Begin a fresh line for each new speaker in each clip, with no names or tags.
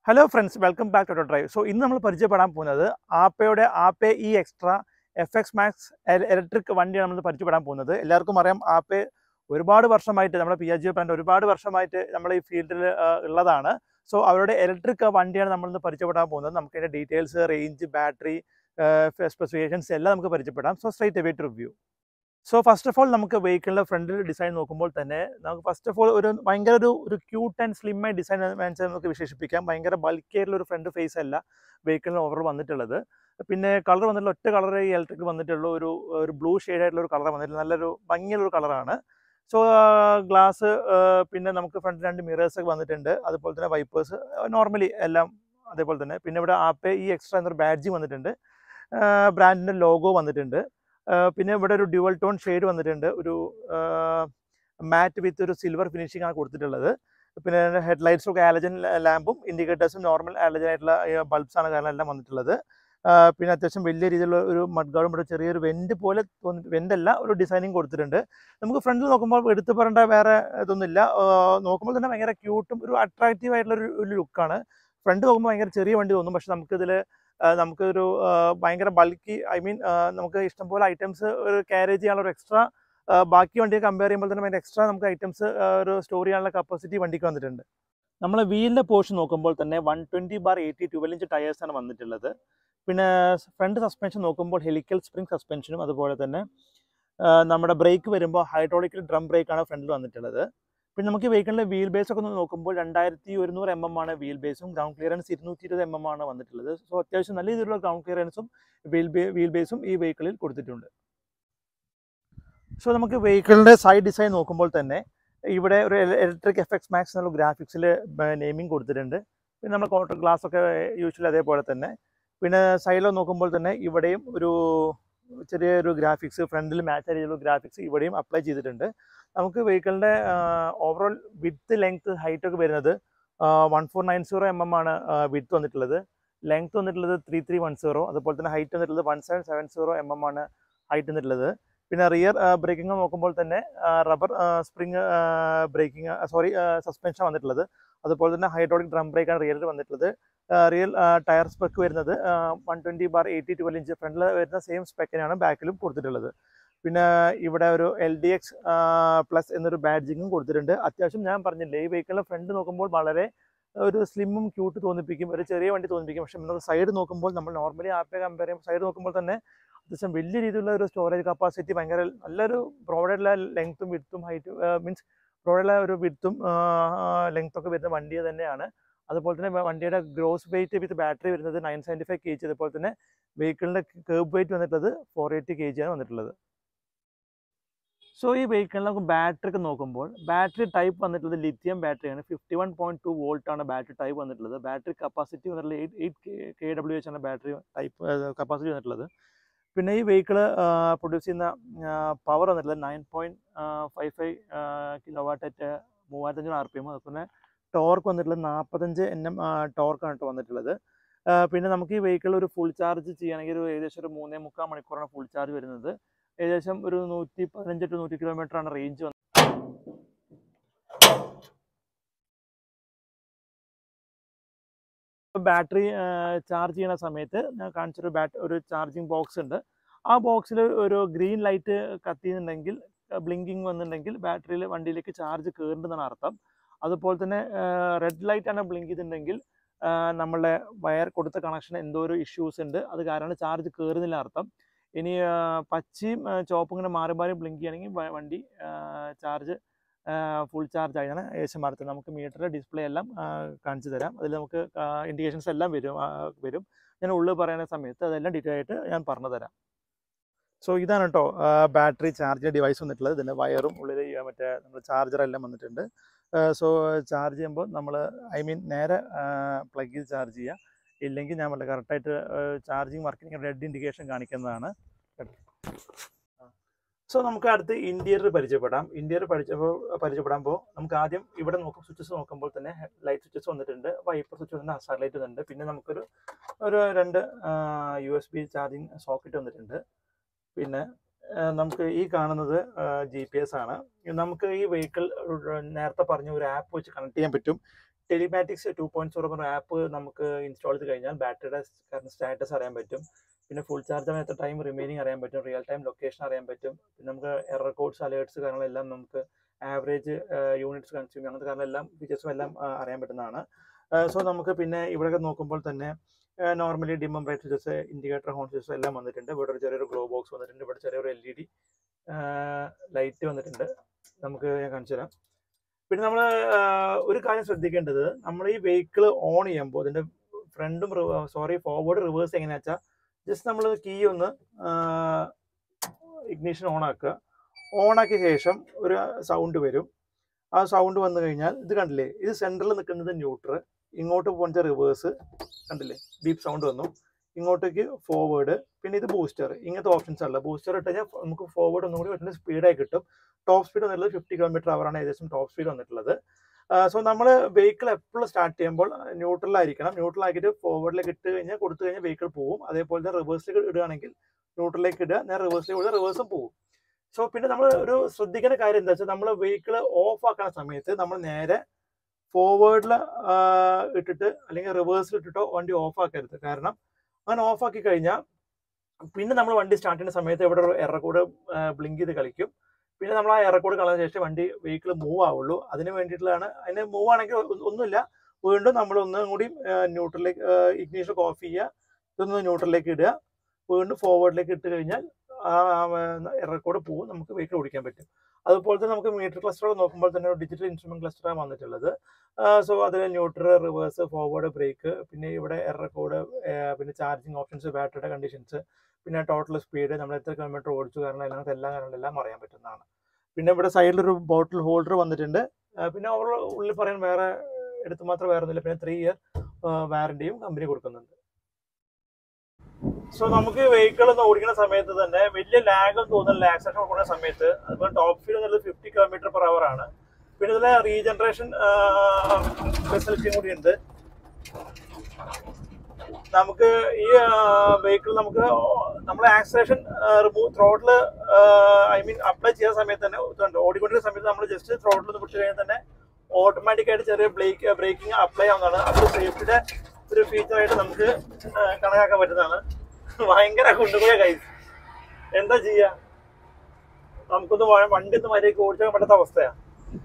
Hello friends welcome back to drive so ഇന്ന് നമ്മൾ പരിചയപ്പെടാൻ പോകുന്നത് ആപ്പയുടെ Ape E Xtra F X Max electric വണ്ടിയാണ് നമ്മൾ പരിചയപ്പെടാൻ പോകുന്നത് എല്ലാവർക്കും അറിയാം ആപ്പെ ഒരുപാട് വർഷമായിട്ട് നമ്മുടെ പി എച്ച് ബ്രാൻഡ് ഒരുപാട് വർഷമായിട്ട് നമ്മൾ ഈ ഫീൽഡിൽ ഉള്ളതാണ് സോ അവരുടെ ഇലക്ട്രിക് വണ്ടിയാണ് നമ്മൾ ഇന്ന് പരിചയപ്പെടാൻ പോകുന്നത് നമുക്ക് അതിൻ്റെ ഡീറ്റെയിൽസ് റേഞ്ച് ബാറ്ററി സ്പെസിഫിക്കേഷൻസ് എല്ലാം നമുക്ക് പരിചയപ്പെടാം so straight away to review so first of all നമുക്ക് വെഹിക്കിളിൻ്റെ ഫ്രണ്ടിൽ ഡിസൈൻ നോക്കുമ്പോൾ തന്നെ നമുക്ക് ഫസ്റ്റ് ഓഫ് ഓൾ ഒരു ഭയങ്കര ഒരു ഒരു ക്യൂട്ട് ആൻഡ് സ്ലിം ആയി ഡിസൈൻ നമുക്ക് വിശേഷിപ്പിക്കാം ഭയങ്കര ബൾക്കി ആയിട്ടുള്ള ഒരു ഫ്രണ്ട് ഫേസ് അല്ല വെഹിക്കിളിന് ഓവർ വന്നിട്ടുള്ളത് പിന്നെ കളർ വന്നിട്ടുള്ള ഒറ്റ കളർ ഈ ഇലക്ട്രിക് വന്നിട്ടുള്ള ഒരു ഒരു ബ്ലൂ ഷെയ്ഡ് ആയിട്ടുള്ള ഒരു കളർ വന്നിട്ടുള്ള നല്ലൊരു ഭംഗിയുള്ള ഒരു കളറാണ് സോ ഗ്ലാസ് പിന്നെ നമുക്ക് ഫ്രണ്ട് രണ്ട് മിറേഴ്സ് ഒക്കെ വന്നിട്ടുണ്ട് അതുപോലെ തന്നെ വൈപ്പേഴ്സ് നോർമലി എല്ലാം അതേപോലെ തന്നെ പിന്നെ ഇവിടെ ആപ്പെ ഈ എക്സ്ട്രാ എന്നൊരു ബാഡ്ജ് വന്നിട്ടുണ്ട് ബ്രാൻഡിൻ്റെ ലോഗോ വന്നിട്ടുണ്ട് പിന്നെ ഇവിടെ ഒരു ഡ്യുവൽ ടോൺ ഷെയ്ഡ് വന്നിട്ടുണ്ട് ഒരു മാറ്റ് വിത്ത് ഒരു സിൽവർ ഫിനിഷിംഗ് ആണ് കൊടുത്തിട്ടുള്ളത് പിന്നെ ഹെഡ്ലൈറ്റ്സും ഒക്കെ ആലജൻ ലാമ്പും ഇൻഡിക്കേറ്റേഴ്സും നോർമൽ ആലജൻ ആയിട്ടുള്ള ബൾബ്സ് ആണ് കാരണം എല്ലാം വന്നിട്ടുള്ളത് പിന്നെ അത്യാവശ്യം വലിയ രീതിയിലുള്ള ഒരു മഡ് ഗാർഡും ഇവിടെ ചെറിയൊരു വെൻറ്റ് പോലെ തോന്നി വെൻ്റല്ല ഒരു ഡിസൈനിങ് കൊടുത്തിട്ടുണ്ട് നമുക്ക് ഫ്രണ്ടിൽ നോക്കുമ്പോൾ എടുത്തു പറയേണ്ട വേറെ ഇതൊന്നുമില്ല നോക്കുമ്പോൾ തന്നെ ഭയങ്കര ക്യൂട്ടും ഒരു അട്രാക്റ്റീവ് ആയിട്ടുള്ള ഒരു ഒരു ലുക്കാണ് ഫ്രണ്ട് നോക്കുമ്പോൾ ഭയങ്കര ചെറിയ വണ്ടി തോന്നും പക്ഷെ നമുക്കിതിൽ നമുക്കൊരു ഭയങ്കര ബൾക്കി ഐ മീൻ നമുക്ക് ഇഷ്ടംപോലെ ഐറ്റംസ് ഒരു ക്യാരേജ് ചെയ്യാനുള്ള ഒരു എക്സ്ട്രാ ബാക്കി വണ്ടിയെ കമ്പയർ ചെയ്യുമ്പോൾ തന്നെ അതിൻ്റെ എക്സ്ട്രാ നമുക്ക് ഐറ്റംസ് ഒരു സ്റ്റോർ ചെയ്യാനുള്ള കപ്പാസിറ്റി വണ്ടിക്ക് വന്നിട്ടുണ്ട് നമ്മൾ വീലിൻ്റെ പോർഷൻ നോക്കുമ്പോൾ തന്നെ one twenty bar eighty twelve inch ടയേഴ്സാണ് വന്നിട്ടുള്ളത് പിന്നെ ഫ്രണ്ട് സസ്പെൻഷൻ നോക്കുമ്പോൾ ഹെലിക്കൽ സ്പ്രിംഗ് സസ്പെൻഷനും അതുപോലെ തന്നെ നമ്മുടെ ബ്രേക്ക് വരുമ്പോൾ ഹൈഡ്രോളിക്കൽ ഡ്രം ബ്രേക്കാണ് ഫ്രണ്ടിൽ വന്നിട്ടുള്ളത് പിന്നെ നമുക്ക് വെഹിക്കിളിൻ്റെ വീൽ ബേസ് ഒക്കെ ഒന്ന് നോക്കുമ്പോൾ രണ്ടായിരത്തി ഒരുന്നൂറ് എം എം ആണ് വീൽ ബേസും ഗ്രൗണ്ട് ക്ലിയറൻസ് ഇരുന്നൂറ്റി ഇരുപത് എം എം ആണ് വന്നിട്ടുള്ളത് സോ അത്യാവശ്യം നല്ല രീതിയിലുള്ള ഗ്രൗണ്ട് ക്ലിയറൻസും വീൽ ബേ വീൽ ബേസും ഈ വെഹിക്കിളിൽ കൊടുത്തിട്ടുണ്ട് സോ നമുക്ക് വെഹിക്കിളിൻ്റെ സൈഡ് ഡിസൈൻ നോക്കുമ്പോൾ തന്നെ ഇവിടെ ഒരു ഇലക്ട്രിക് എഫക്ട്സ് മാക്സ് എന്നുള്ള ഗ്രാഫിക്സിൽ നെയിമിംഗ് കൊടുത്തിട്ടുണ്ട് പിന്നെ നമ്മൾ കോട്ടർ ഗ്ലാസ് ഒക്കെ യൂഷ്വലി അതേപോലെ തന്നെ പിന്നെ സൈഡിൽ നോക്കുമ്പോൾ തന്നെ ഇവിടെയും ഒരു ചെറിയൊരു ഗ്രാഫിക്സ് ഫ്രണ്ടിൽ മാച്ച് രീതിയിലുള്ള ഗ്രാഫിക്സ് ഇവിടെയും അപ്ലൈ ചെയ്തിട്ടുണ്ട് നമുക്ക് വെഹിക്കിളിൻ്റെ ഓവറോൾ വിത്ത് ലെങ്ത് ഹൈറ്റ് ഒക്കെ വരുന്നത് one four nine zero M M ആണ് വിത്ത് വന്നിട്ടുള്ളത് ലെങ്ത് വന്നിട്ടുള്ളത് ത്രീ ത്രീ വൺ സീറോ അതുപോലെ തന്നെ ഹൈറ്റ് വന്നിട്ടുള്ളത് one seven seven zero M M ആണ് ഹൈറ്റ് വന്നിട്ടുള്ളത് പിന്നെ റിയർ ബ്രേക്കിംഗ് നോക്കുമ്പോൾ തന്നെ rubber spring braking sorry suspension വന്നിട്ടുള്ളത് അതുപോലെ തന്നെ ഹൈഡ്രോളിക് ഡ്രം ബ്രേക്കാണ് റിയറിൽ വന്നിട്ടുള്ളത് റിയൽ ടയർ സ്പെക്ക് വരുന്നത് one twenty bar eighty twelve inch ഫ്രണ്ടിൽ വരുന്ന സെയിം സ്പെക്കിനാണ് ബാക്കിലും കൊടുത്തിട്ടുള്ളത് പിന്നെ ഇവിടെ ഒരു എൽ ഡി എക്സ് പ്ലസ് എന്നൊരു ബാഡ്ജിങ്ങും കൊടുത്തിട്ടുണ്ട് അത്യാവശ്യം ഞാൻ പറഞ്ഞില്ലേ ഈ വെഹിക്കിളിൻ്റെ ഫ്രണ്ട് നോക്കുമ്പോൾ വളരെ ഒരു സ്ലിമ്മും ക്യൂട്ട് തോന്നിപ്പിക്കും ഒരു ചെറിയ വണ്ടി തോന്നിപ്പിക്കും പക്ഷെ നമ്മൾ സൈഡ് നോക്കുമ്പോൾ നമ്മൾ നോർമലി ആപ്പെ കമ്പയർ ചെയ്യുമ്പോൾ സൈഡ് നോക്കുമ്പോൾ തന്നെ അത്യാവശ്യം വലിയ രീതിയിലുള്ള ഒരു സ്റ്റോറേജ് കപ്പാസിറ്റി ഭയങ്കര നല്ലൊരു പ്രോഡക്റ്റുള്ള ലെങ്ത്തും വിത്തും ഹൈറ്റും മീൻസ് പ്രോഡക്റ്റുള്ള ഒരു വിത്തും ലെങ്ത്തൊക്കെ വരുന്ന വണ്ടി തന്നെയാണ് അതുപോലെ തന്നെ വണ്ടിയുടെ ഗ്രോസ് വെയിറ്റ് വിത്ത് ബാറ്ററി വരുന്നത് nine seventy five K G അതുപോലെ തന്നെ വെഹിക്കിളിൻ്റെ കേബ് വെയിറ്റ് വന്നിട്ടുള്ളത് ഫോർ എയ്റ്റി കെ ജിയാണ് വന്നിട്ടുള്ളത് സോ ഈ വെഹിക്കിളിൽ നമുക്ക് ബാറ്ററി ഒക്കെ നോക്കുമ്പോൾ ബാറ്ററി ടൈപ്പ് വന്നിട്ടുള്ളത് ലിഥിയം ബാറ്ററിയാണ് fifty one point two volt ആണ് ബാറ്ററി ടൈപ്പ് വന്നിട്ടുള്ളത് ബാറ്ററി കപ്പാസിറ്റി വന്നിട്ടുള്ളത് eight eight K W H ആണ് ബാറ്ററി ടൈപ്പ് കപ്പാസിറ്റി വന്നിട്ടുള്ളത് പിന്നെ ഈ വെഹിക്കിൾ പ്രൊഡ്യൂസ് ചെയ്യുന്ന പവർ വന്നിട്ടുള്ളത് nine point five five kilo watt at മൂവായിരത്തഞ്ഞൂറ് ആർ പി എം അതുപോലെ ടോർക്ക് വന്നിട്ടുള്ളത് നാൽപ്പത്തഞ്ച് എൻ എം ടോർക്കാണ് കേട്ടോ വന്നിട്ടുള്ളത് പിന്നെ നമുക്ക് ഈ വെഹിക്കിൾ ഒരു ഫുൾ ചാർജ് ചെയ്യുകയാണെങ്കിൽ ഒരു ഏകദേശം ഒരു മൂന്നേ മുക്കാൽ മണിക്കൂറാണ് ഫുൾ ചാർജ് വരുന്നത് ഏകദേശം ഒരു നൂറ്റി പതിനഞ്ച് ടു നൂറ്റി കിലോമീറ്റർ ആണ് റേഞ്ച് വന്നത് ബാറ്ററി ചാർജ് ചെയ്യുന്ന സമയത്ത് ഞാൻ കാണിച്ചൊരു ബാറ്റ് ഒരു ചാർജിങ് ബോക്സ് ഉണ്ട് ആ ബോക്സിൽ ഒരു ഗ്രീൻ ലൈറ്റ് കത്തിയുന്നുണ്ടെങ്കിൽ ബ്ലിങ്കിങ് വന്നിട്ടുണ്ടെങ്കിൽ ബാറ്ററിയിൽ വണ്ടിയിലേക്ക് ചാർജ് കയറുന്നതാണ് അർത്ഥം അതുപോലെ തന്നെ റെഡ് ലൈറ്റ് ആണ് ബ്ലിങ്ക് ചെയ്തിട്ടുണ്ടെങ്കിൽ നമ്മളുടെ വയർ കൊടുത്ത കണക്ഷൻ എന്തോ ഒരു ഇഷ്യൂസ് ഉണ്ട് അത് കാരണം ചാർജ് കയറുന്നില്ല അർത്ഥം ഇനി പച്ചയും ചുവപ്പും ഇങ്ങനെ മാറി മാറി ബ്ലിങ്ക് ചെയ്യണമെങ്കിൽ വണ്ടി ചാർജ് ഫുൾ ചാർജ് ആയാണ് ഏകദേശം മാറത്തുന്നത് നമുക്ക് മീറ്റർ ഡിസ്പ്ലേ എല്ലാം കാണിച്ചു തരാം അതിൽ നമുക്ക് ഇൻഡിക്കേഷൻസ് എല്ലാം വരും വരും ഞാൻ ഉള്ളിൽ പറയുന്ന സമയത്ത് അതെല്ലാം ഡീറ്റെയിൽ ആയിട്ട് ഞാൻ പറഞ്ഞു തരാം സോ ഇതാണ് കേട്ടോ ബാറ്ററി ചാർജ് ഡിവൈസ് വന്നിട്ടുള്ളത് ഇതിൻ്റെ വയറും ഉള്ളിൽ മറ്റേ നമ്മൾ ചാർജറെല്ലാം വന്നിട്ടുണ്ട് സോ ചാർജ് ചെയ്യുമ്പോൾ നമ്മൾ ഐ മീൻ നേരെ പ്ലഗ് ചെയ്ത് ചാർജ് ചെയ്യുക ഇല്ലെങ്കിൽ ഞാൻ വളരെ കറക്റ്റായിട്ട് ചാർജിങ് വർക്കിംഗ് റെഡ് ഇൻഡിക്കേഷൻ കാണിക്കുന്നതാണ് സോ നമുക്ക് അടുത്ത് ഇൻറ്റീരിയർ പരിചയപ്പെടാം ഇൻറ്റീരിയർ പരിചയപ്പോൾ പരിചയപ്പെടാമ്പോൾ നമുക്ക് ആദ്യം ഇവിടെ നോക്കും സ്വിച്ചസ് നോക്കുമ്പോൾ തന്നെ ലൈറ്റ് സ്വിച്ചസ് വന്നിട്ടുണ്ട് വൈപ്പർ സ്വിച്ച് വന്നിട്ടുണ്ട് ഹസാർ ലൈറ്റ് വന്നിട്ടുണ്ട് പിന്നെ നമുക്കൊരു ഒരു രണ്ട് U S B charging socket വന്നിട്ടുണ്ട് പിന്നെ നമുക്ക് ഈ കാണുന്നത് ജി പി എസ് ആണ് നമുക്ക് ഈ വെഹിക്കിൾ നേരത്തെ പറഞ്ഞ ഒരു ആപ്പ് വെച്ച് കണക്ട് ചെയ്യാൻ പറ്റും ടെലിമാറ്റിക്സ് ടു പോയിന്റ് സീറോ പറഞ്ഞ ആപ്പ് നമുക്ക് ഇൻസ്റ്റാൾ ചെയ്ത് കഴിഞ്ഞാൽ ബാറ്ററിയുടെ കറണ്ട് സ്റ്റാറ്റസ് അറിയാൻ പറ്റും പിന്നെ ഫുൾ ചാർജ് ആവാൻ എത്ര ടൈം റിമൈനിങ് അറിയാൻ പറ്റും റിയൽ ടൈം ലൊക്കേഷൻ അറിയാൻ പറ്റും പിന്നെ നമുക്ക് എറർ കോഡ്സ് അലേർട്സ് കാര്യങ്ങളെല്ലാം നമുക്ക് ആവറേജ് യൂണിറ്റ്സ് കൺസ്യൂം അങ്ങനത്തെ കാര്യങ്ങളെല്ലാം ഫീച്ചേഴ്സും എല്ലാം ആ, അറിയാൻ പറ്റുന്നതാണ് സോ നമുക്ക് പിന്നെ ഇവിടെ നോക്കുമ്പോൾ തന്നെ നോർമലി ഡിമം bright features indicator horn features എല്ലാം വന്നിട്ടുണ്ട് ഇവിടെ ഒരു ചെറിയൊരു ഗ്ലോ ബോക്സ് വന്നിട്ടുണ്ട് ഇവിടെ ചെറിയൊരു എൽ ഇ ഡി ലൈറ്റ് വന്നിട്ടുണ്ട് നമുക്ക് ഞാൻ കാണിച്ചു തരാം പിന്നെ നമ്മൾ ഒരു കാര്യം ശ്രദ്ധിക്കേണ്ടത് നമ്മൾ ഈ വെഹിക്കിൾ ഓൺ ചെയ്യുമ്പോൾ അതിന്റെ ഫ്രണ്ടും സോറി ഫോർവേഡ് റിവേഴ്സ് എങ്ങനെയാ വെച്ചാൽ ജസ്റ്റ് നമ്മൾ കീ ഒന്ന് ഇഗ്നീഷൻ ഓൺ ആക്കുക ഓൺ ആക്കിയ ശേഷം ഒരു സൗണ്ട് വരും ആ സൗണ്ട് വന്നു കഴിഞ്ഞാൽ ഇത് കണ്ടില്ലേ ഇത് സെൻറ്ററിൽ നിൽക്കുന്നത് ന്യൂട്രൽ ഇങ്ങോട്ട് പോകുന്ന റിവേഴ്സ് കണ്ടില്ലേ ബീപ്പ് സൗണ്ട് വന്നു ഇങ്ങോട്ടേക്ക് ഫോർവേഡ് പിന്നെ ഇത് ബൂസ്റ്റർ ഇങ്ങനത്തെ ഓപ്ഷൻസ് അല്ല ബൂസ്റ്റർ ഇട്ട് കഴിഞ്ഞാൽ നമുക്ക് ഫോർവേഡ് ഒന്നും കൂടി കുറച്ചുകൂടി സ്പീഡായി കിട്ടും ടോപ്പ് സ്പീഡ് വന്നിട്ടുള്ളത് ഫിഫ്റ്റി കിലോമീറ്റർ ആണ് ഏകദേശം ടോപ്പ് സ്പീഡ് വന്നിട്ടുള്ളത് സോ നമ്മൾ വെഹിക്കിൾ എപ്പോഴും സ്റ്റാർട്ട് ചെയ്യുമ്പോൾ ന്യൂട്രലായിരിക്കണം ന്യൂട്രൽ ആക്കിയിട്ട് ഫോർവേഡിലേക്ക് ഇട്ട് കഴിഞ്ഞാൽ കൊടുത്തു കഴിഞ്ഞാൽ വെഹിക്കിൾ പോകും അതേപോലെ തന്നെ റിവേഴ്സിലേക്ക് ഇടുകയാണെങ്കിൽ ന്യൂട്രലിലേക്ക് ഇടുക നേരെ റിവേഴ്സിലേക്ക് ഇടുക റിവേഴ്സും പോകും സോ പിന്നെ നമ്മൾ ഒരു ശ്രദ്ധിക്കേണ്ട കാര്യം എന്താ വെച്ചാൽ നമ്മൾ വെഹിക്കിൾ ഓഫ് ആക്കുന്ന സമയത്ത് നമ്മൾ നേരെ ഫോർവേഡിൽ ഇട്ടിട്ട് അല്ലെങ്കിൽ റിവേഴ്സിൽ ഇട്ടിട്ടോ വണ്ടി ഓഫ് ആക്കരുത് കാരണം അങ്ങനെ ഓഫ് ആക്കി കഴിഞ്ഞാൽ പിന്നെ നമ്മൾ വണ്ടി സ്റ്റാർട്ട് ചെയ്യുന്ന സമയത്ത് ഇവിടെ ഒരു എറക്കോട് ബ്ലിങ്ക് ചെയ്ത് കളിക്കും പിന്നെ നമ്മൾ ആ എറക്കോട് കളഞ്ഞ ശേഷം വണ്ടി വെഹിക്കിൾ മൂവ് ആവുള്ളൂ അതിന് വേണ്ടിയിട്ടുള്ളതാണ് അതിന് മൂവ് ആണെങ്കിൽ ഒ- ഒന്നുമില്ല വീണ്ടും നമ്മൾ ഒന്നും കൂടി ന്യൂട്രലിലേക്ക് ഇഗ്നീഷൻ ഓഫ് ചെയ്യുക ഇതൊന്ന് ന്യൂട്രലിലേക്ക് ഇടുക വീണ്ടും ഫോർവേഡിലേക്ക് ഇട്ട് കഴിഞ്ഞാൽ ആ എറക്കോട് പോകും നമുക്ക് വെഹിക്കിൾ ഓടിക്കാൻ പറ്റും അതുപോലെ തന്നെ നമുക്ക് മീറ്റർ ക്ലസ്റ്റർ നോക്കുമ്പോൾ തന്നെ ഒരു ഡിജിറ്റൽ ഇൻസ്ട്രുമെന്റ് ക്ലസ്റ്ററാണ് വന്നിട്ടുള്ളത് സോ അതിൽ ന്യൂട്രൽ റിവേഴ്സ് ഫോർവേഡ് ബ്രേക്ക് പിന്നെ ഇവിടെ എറർ കോഡ് പിന്നെ ചാർജിങ് ഓപ്ഷൻസ് ബാറ്ററിയുടെ കണ്ടീഷൻസ് പിന്നെ ടോട്ടൽ സ്പീഡ് നമ്മൾ എത്ര കിലോമീറ്റർ ഓടിച്ചു കാരണം അങ്ങനത്തെ എല്ലാ കാര്യങ്ങളെല്ലാം അറിയാൻ പറ്റുന്നതാണ് പിന്നെ ഇവിടെ സൈഡിൽ ഒരു ബോട്ടിൽ ഹോൾഡർ വന്നിട്ടുണ്ട് ആ, പിന്നെ അവർ ഉള്ളിൽ പറയാൻ വേറെ എടുത്ത് മാത്രം വേറെ ഒന്നുമില്ല പിന്നെ ത്രീ ഇയർ വാറണ്ടിയും കമ്പനി കൊടുക്കുന്നുണ്ട് സോ നമുക്ക് വെഹിക്കിൾ ഒന്ന് ഓടിക്കുന്ന സമയത്ത് തന്നെ വലിയ ലാഗ് തോന്നുന്നില്ല ആക്സേഷൻ കൊടുക്കുന്ന സമയത്ത് അതുപോലെ ടോപ്പ് സ്പീഡ് എന്നുള്ളത് ഫിഫ്റ്റി കിലോമീറ്റർ പെർ അവർ ആണ് പിന്നെ ഇതിലെ റീജനറേഷൻ ഫെസിലിറ്റിയും കൂടി ഉണ്ട് നമുക്ക് ഈ വെഹിക്കിൾ നമുക്ക് നമ്മൾ acceleration remove throttle I mean apply ചെയ്യുന്ന സമയത്ത് തന്നെ ഇതുണ്ട്. ഓടിക്കൊണ്ടിരിക്കുന്ന സമയത്ത് നമ്മൾ ജസ്റ്റ് ത്രോട്ടിൽ ഒന്ന് പിടിച്ചു കഴിഞ്ഞാൽ തന്നെ ഓട്ടോമാറ്റിക് ആയിട്ട് ചെറിയ ബ്രേക്ക് ബ്രേക്കിംഗ് അപ്ലൈ ആവുന്നതാണ് അത് സേഫ്റ്റിയുടെ ഒരു ഫീച്ചർ ആയിട്ട് നമുക്ക് ആ, കണക്കാക്കാൻ പറ്റുന്നതാണ് ഭയങ്കര കൊണ്ടുപോയ കൈ എന്താ ചെയ്യാ നമുക്കൊന്ന് വ- വണ്ടി ഒന്ന് മര്യാദയ്ക്ക് ഓടിച്ചാൽ പറ്റാത്ത അവസ്ഥയാണ്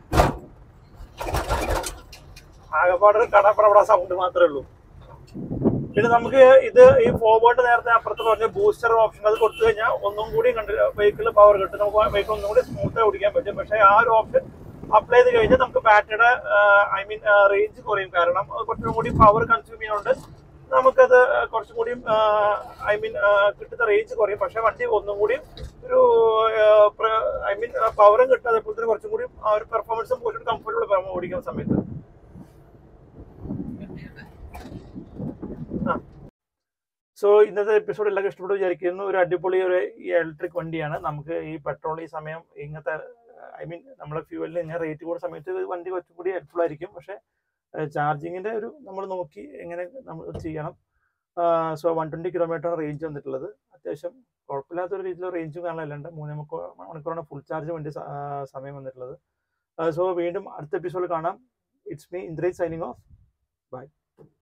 ആകെപ്പാടൊരു കടപ്പടപട സൗണ്ട് മാത്രമേ ഉള്ളൂ പിന്നെ നമുക്ക് ഇത് ഈ ഫോർവേഡ് നേരത്തെ അപ്പുറത്ത് പറഞ്ഞ ബൂസ്റ്റർ ഓപ്ഷൻ അത് കൊടുത്തു കഴിഞ്ഞാൽ ഒന്നും കൂടി കണ്ട് വെഹിക്കിൾ പവർ കിട്ടും നമുക്ക് വെഹിക്കിൾ ഒന്നും കൂടി സ്മൂത്ത് ഓടിക്കാൻ പറ്റും പക്ഷേ ആ ഒരു ഓപ്ഷൻ അപ്ലൈ ചെയ്ത് കഴിഞ്ഞാൽ നമുക്ക് ബാറ്ററിയുടെ ഐ മീൻ റേഞ്ച് കുറയും കാരണം അത് കുറച്ചും കൂടി പവർ കൺസ്യൂം ചെയ്യുന്നതുകൊണ്ട് നമുക്കത് കുറച്ചും കൂടി ഐ മീൻ കിട്ടുന്ന റേഞ്ച് കുറയും പക്ഷേ വണ്ടി ഒന്നും കൂടി ഒരു ഐ മീൻ പവറും കിട്ടും അതേപോലെ തന്നെ കുറച്ചും കൂടി ആ ഒരു പെർഫോമൻസും കുറച്ചും കംഫർട്ടബിൾ ഓടിക്കുന്ന സമയത്ത് സോ ഇന്നത്തെ എപ്പിസോഡ് എല്ലാവർക്കും ഇഷ്ടപ്പെട്ടു വിചാരിക്കുന്നു ഒരു അടിപൊളി ഒരു ഇലക്ട്രിക് വണ്ടിയാണ് നമുക്ക് ഈ പെട്രോൾ ഈ സമയം ഇങ്ങനത്തെ ഐ മീൻ നമ്മുടെ ഫ്യൂവലിന് ഇങ്ങനെ റേറ്റ് കൂടുന്ന സമയത്ത് ഇത് വണ്ടി കുറച്ചും കൂടി ഹെൽപ്ഫുൾ ആയിരിക്കും പക്ഷേ ചാർജിങ്ങിന്റെ ഒരു നമ്മൾ നോക്കി എങ്ങനെ നമ്മൾ ചെയ്യണം so one twenty kilometre range വന്നിട്ടുള്ളത് അത്യാവശ്യം കുഴപ്പമില്ലാത്തൊരു രീതിയിലുള്ള റേഞ്ചും കാണാനുണ്ട് മൂന്ന് മണിക്കൂർ മണിക്കൂറാണ് ഫുൾ ചാർജ് വേണ്ടി സ- ആ, സമയം വന്നിട്ടുള്ളത് സോ വീണ്ടും അടുത്ത എപ്പിസോഡിൽ കാണാം it's me Indrej signing off by